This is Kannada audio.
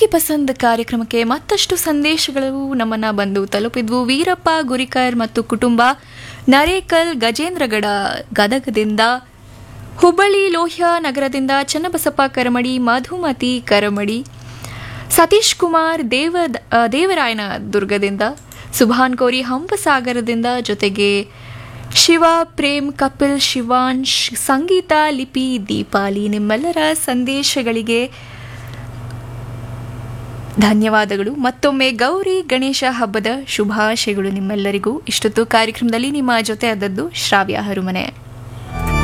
ಆಪ್ಗೆ ಪಸಂದ್ ಕಾರ್ಯಕ್ರಮಕ್ಕೆ ಮತ್ತಷ್ಟು ಸಂದೇಶಗಳು ನಮ್ಮನ್ನ ಬಂದು ತಲುಪಿದ್ವು ವೀರಪ್ಪ ಗುರಿಕರ್ ಮತ್ತು ಕುಟುಂಬ ನರೇಕಲ್ ಗಜೇಂದ್ರಗಡ ಗದಗದಿಂದ ಹುಬ್ಬಳ್ಳಿ ಲೋಹ್ಯ ನಗರದಿಂದ ಚನ್ನಬಸಪ್ಪ ಕರಮಡಿ ಮಧುಮತಿ ಕರಮಡಿ ಸತೀಶ್ ಕುಮಾರ್ ದೇವ ದೇವರಾಯನ ದುರ್ಗದಿಂದ ಸುಭಾನ್ ಕೋರಿ ಹಂಪಸಾಗರದಿಂದ ಜೊತೆಗೆ ಶಿವ ಪ್ರೇಮ್ ಕಪಿಲ್ ಶಿವಾಂಶ್ ಸಂಗೀತ ಲಿಪಿ ದೀಪಾಲಿ ನಿಮ್ಮೆಲ್ಲರ ಸಂದೇಶಗಳಿಗೆ ಧನ್ಯವಾದಗಳು ಮತ್ತೊಮ್ಮೆ ಗೌರಿ ಗಣೇಶ ಹಬ್ಬದ ಶುಭಾಶಯಗಳು ನಿಮ್ಮೆಲ್ಲರಿಗೂ ಇಷ್ಟೊತ್ತು ಕಾರ್ಯಕ್ರಮದಲ್ಲಿ ನಿಮ್ಮ ಜೊತೆ ಆದದ್ದು ಶ್ರಾವ್ಯ ಹರುಮನೆ